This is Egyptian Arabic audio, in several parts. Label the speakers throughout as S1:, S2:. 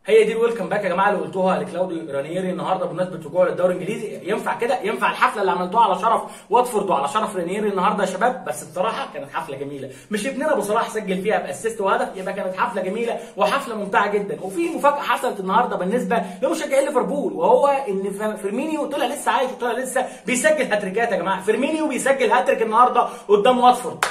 S1: هي دي الويلكم باك يا جماعه اللي قلتوها لكلاوديو رانييري النهارده بمناسبه رجوعه للدوري الانجليزي ينفع كده ينفع الحفله اللي عملتوها على شرف واتفورد وعلى شرف رانييري النهارده يا شباب بس بصراحه كانت حفله جميله مش ابننا ابو صلاح سجل فيها باسيست وهدف يبقى كانت حفله جميله وحفله ممتعه جدا وفي مفاجاه حصلت النهارده بالنسبه لمشجعين ليفربول وهو ان فيرمينيو طلع لسه عايش وطلع لسه بيسجل هاتريكات يا جماعه فيرمينيو بيسجل هاتريك النهارده قدام واتفورد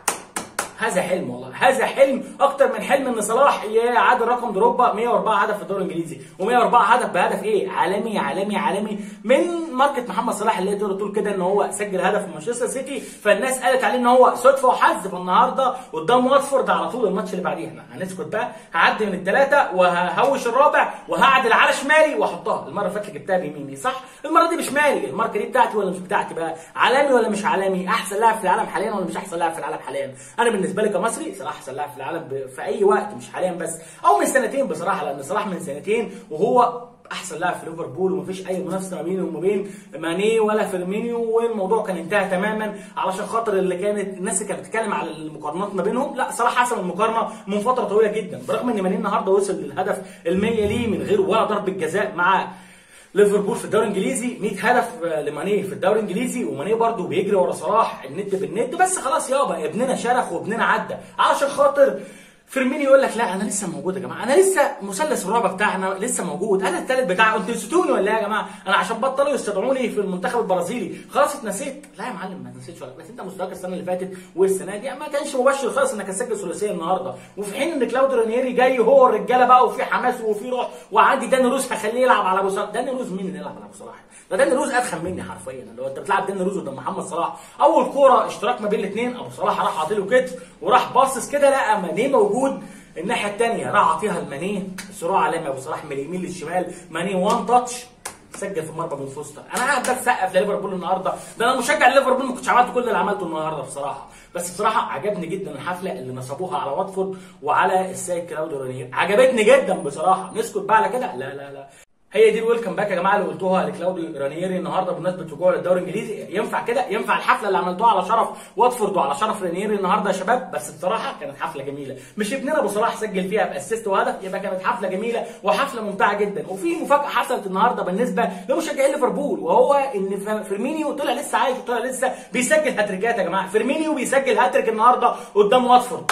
S1: هذا حلم والله هذا حلم اكتر من حلم ان صلاح يعادل رقم دروجبا 104 هدف في الدوري الانجليزي و104 هدف بهدف ايه عالمي عالمي عالمي من ماركه محمد صلاح اللي تقدر تقول كده ان هو سجل هدف في مانشستر سيتي فالناس قالت عليه ان هو صدفه وحظ فالنهارده قدام واتفورد على طول الماتش اللي بعديه احنا هنسكت بقى هعدي من الثلاثه وههوش الرابع وهعدل على شمالي واحطها المره اللي فاتت جبتها بيميني صح المره دي بشمالي الماركه دي بتاعتي ولا مش بتاعتي بقى عالمي ولا مش عالمي احسن لاعب في العالم حاليا ولا مش احسن لاعب في العالم حاليا انا بالنسبه لي كمصري صلاح احسن لاعب في العالم في اي وقت مش حاليا بس او من سنتين بصراحه لان صلاح من سنتين وهو احسن لاعب في ليفربول ومفيش اي منافسه ما بينه وما بين ماني ولا فيرمينيو والموضوع كان انتهى تماما علشان خاطر اللي كانت الناس اللي كانت بتتكلم على المقارنات ما بينهم لا صلاح حسم المقارنه من فتره طويله جدا برغم ان ماني النهارده وصل للهدف ال100 ليه من غير ولا ضربه جزاء مع ليفربول في الدوري الانجليزي 100 هدف لماني في الدوري الانجليزي وماني برده بيجري ورا صلاح الند بالند بس خلاص يابا ابننا شرخ وابننا عدى علشان خاطر فيرميني يقول لك لا انا لسه موجود يا جماعه انا لسه مثلث الرابع بتاعنا لسه موجود انا الثالث بتاعي انتوا نسيتوني ولا ايه يا جماعه انا عشان بطلوا يستدعوني في المنتخب البرازيلي خلاص اتنسيت لا يا معلم ما اتنسيتش ولا بس انت مستواك السنه اللي فاتت والسنه دي ما كانش مبشر خالص انك هتسجل ثلاثيه النهارده وفي حين ان كلاوديو رانييري جاي هو الرجاله بقى وفي حماس وفي روح وعندي داني روز هخليه يلعب على ابو صلاح داني روز مين اللي يلعب على ابو صلاح ده داني روز ادخن مني حرفيا اللي هو انت بتلعب داني روز قدام محمد صلاح اول كوره اشتراك ما بين الاثنين ابو صلاح راح عاطيله كتف وراح باصص كده لقى ماني موجود الناحيه الثانيه راح عطيها لماني صراع عالمي ابو صلاح من اليمين للشمال ماني وان تاتش سجل في مرمى بن فوستر انا قاعد بسقف لليفربول النهارده ده انا مشجع ليفربول ما كنتش عملت كل اللي عملته النهارده بصراحه بس بصراحه عجبني جدا الحفله اللي نصبوها على واتفورد وعلى السيد كلاوديو رانير عجبتني جدا بصراحه نسكت بقى على كده لا لا لا هي دي الويلكم باك يا جماعه اللي قلتوها لكلاوديو رانييري النهارده بمناسبه رجوعه للدوري الانجليزي ينفع كده ينفع الحفله اللي عملتوها على شرف واتفورد وعلى شرف رانييري النهارده يا شباب بس بصراحه كانت حفله جميله مش ابننا ابو صلاح سجل فيها باسيست وهدف يبقى كانت حفله جميله وحفله ممتعه جدا وفي مفاجاه حصلت النهارده بالنسبه لمشجعين ليفربول وهو ان فيرمينيو طلع لسه عايش وطلع لسه بيسجل هاتريكات يا جماعه فيرمينيو بيسجل هاتريك النهارده قدام واتفورد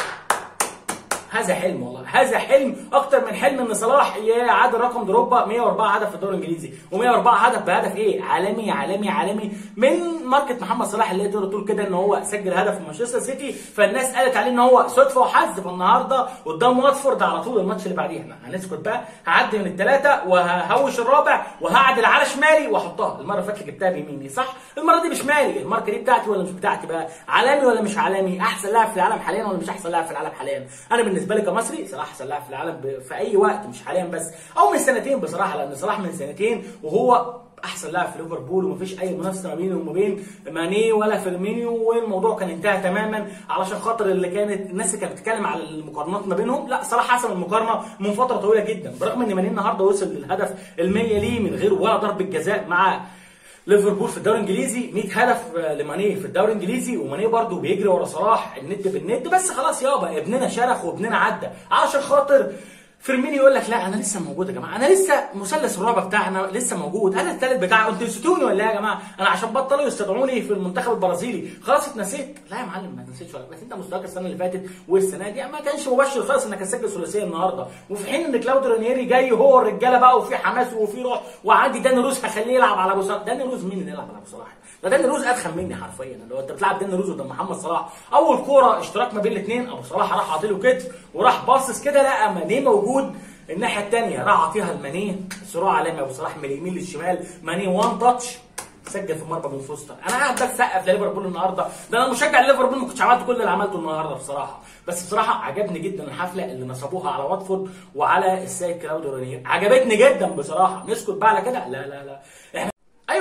S1: هذا حلم والله هذا حلم اكتر من حلم ان صلاح يعادل رقم دروجبا 104 هدف في الدوري الانجليزي و104 هدف بهدف ايه عالمي عالمي عالمي من ماركه محمد صلاح اللي تقدر تقول كده ان هو سجل هدف في مانشستر سيتي فالناس قالت عليه ان هو صدفه وحظ فالنهارده قدام واتفورد على طول الماتش اللي بعديه احنا هنسكت بقى هعدي من الثلاثه وههوش الرابع وهعدل على شمالي واحطها المره اللي فاتت جبتها بيميني صح المره دي بشمالي الماركه دي بتاعتي ولا مش بتاعتي بقى عالمي ولا مش عالمي احسن لاعب في العالم حاليا ولا مش احسن لاعب في العالم حاليا انا بالنسبه لي كمصري صلاح احسن لاعب في العالم في اي وقت مش حاليا بس او من سنتين بصراحه لان صلاح من سنتين وهو احسن لاعب في ليفربول ومفيش اي منافسه ما بينه وما بين ماني ولا فيرمينيو والموضوع كان انتهى تماما علشان خاطر اللي كانت الناس اللي كانت بتتكلم على المقارنات ما بينهم لا صلاح حسم المقارنه من فتره طويله جدا برغم ان ماني النهارده وصل للهدف ال100 ليه من غير ولا ضربه جزاء مع ليفربول في الدوري الانجليزي 100 هدف لماني في الدوري الانجليزي وماني برده بيجري ورا صلاح الند بالند بس خلاص يابا ابننا شرخ وابننا عدى علشان خاطر فيرميني يقول لك لا انا لسه موجود يا جماعه انا لسه مثلث الرابع بتاعنا لسه موجود انا الثالث بتاعي انتوا نسيتوني ولا ايه يا جماعه انا عشان بطلوا يستدعوني في المنتخب البرازيلي خلاص اتنسيت لا يا معلم ما اتنسيتش ولا بس انت مستواك السنه اللي فاتت والسنه دي ما كانش مبشر خالص انك هتسجل ثلاثيه النهارده وفي حين ان كلاوديو رانييري جاي هو الرجاله بقى وفي حماس وفي روح وعندي داني روز هخليه يلعب على ابو صلاح داني روز مين اللي يلعب على ابو صلاح ده داني روز ادخن مني حرفيا اللي هو انت بتلعب داني روز قدام محمد صلاح اول كوره اشتراك ما بين الاثنين ابو صلاح راح عاطيله كتف وراح باصص كده لقى ماني موجود الناحيه الثانيه راح عطيها لماني صراع عالمي ابو صلاح من اليمين للشمال ماني وان تاتش سجل في مرمى بن فوستر انا قاعد بسقف لليفربول النهارده ده انا مشجع ليفربول ما كنتش عملت كل اللي عملته النهارده بصراحه بس بصراحه عجبني جدا الحفله اللي نصبوها على واتفورد وعلى السيد كلاوديو رانير عجبتني جدا بصراحه نسكت بقى على كده لا لا لا احنا ايوه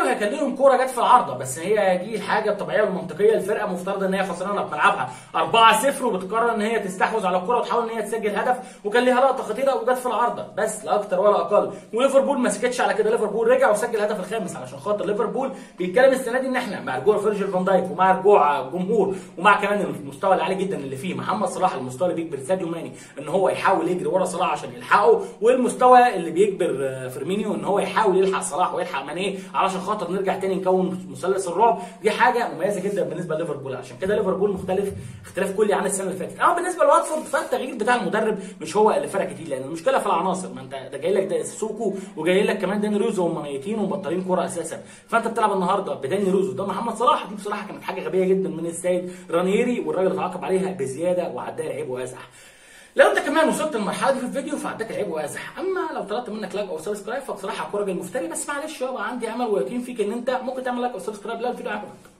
S1: ايوه كان لهم كوره جت في العارضه بس هي دي الحاجه الطبيعيه والمنطقيه الفرقه مفترض ان هي خسرانه في ملعبها 4-0 وبتقرر ان هي تستحوذ على الكوره وتحاول ان هي تسجل هدف وكان ليها لقطه خطيره وجت في العارضه بس لا اكتر ولا اقل وليفربول ما سكتش على كده ليفربول رجع وسجل الهدف الخامس علشان خاطر ليفربول بيتكلم السنه دي ان احنا مع رجوع فيرجيل فان دايك ومع رجوع الجمهور ومع كمان المستوى العالي جدا اللي فيه محمد صلاح المستوى اللي بيجبر ساديو ماني ان هو يحاول يجري ورا صلاح عشان يلحقه والمستوى اللي بيجبر آه، فيرمينيو ان هو يحاول يلحق صلاح ويلحق ماني علشان خاطر نرجع تاني نكون مثلث الرعب دي حاجه مميزه جدا بالنسبه لليفربول عشان كده ليفربول مختلف اختلاف كلي عن السنه اللي فاتت اما بالنسبه لواتفورد فالتغيير بتاع المدرب مش هو اللي فرق كتير لان المشكله في العناصر ما انت ده جاي لك ده سوكو وجاي لك كمان داني روزو وهم ميتين ومبطلين كوره اساسا فانت بتلعب النهارده بداني روزو ده محمد صلاح دي بصراحه كانت حاجه غبيه جدا من السيد رانييري والراجل اتعاقب عليها بزياده وعداها لعيب وازح لو انت كمان وصلت للمرحله دي في الفيديو فعداك العيب وازح اما لو طلبت منك لايك او سبسكرايب فبصراحه كوره المفتري بس معلش يابا عندي امل ويقين فيك ان انت ممكن تعمل لايك او سبسكرايب لو الفيديو عجبك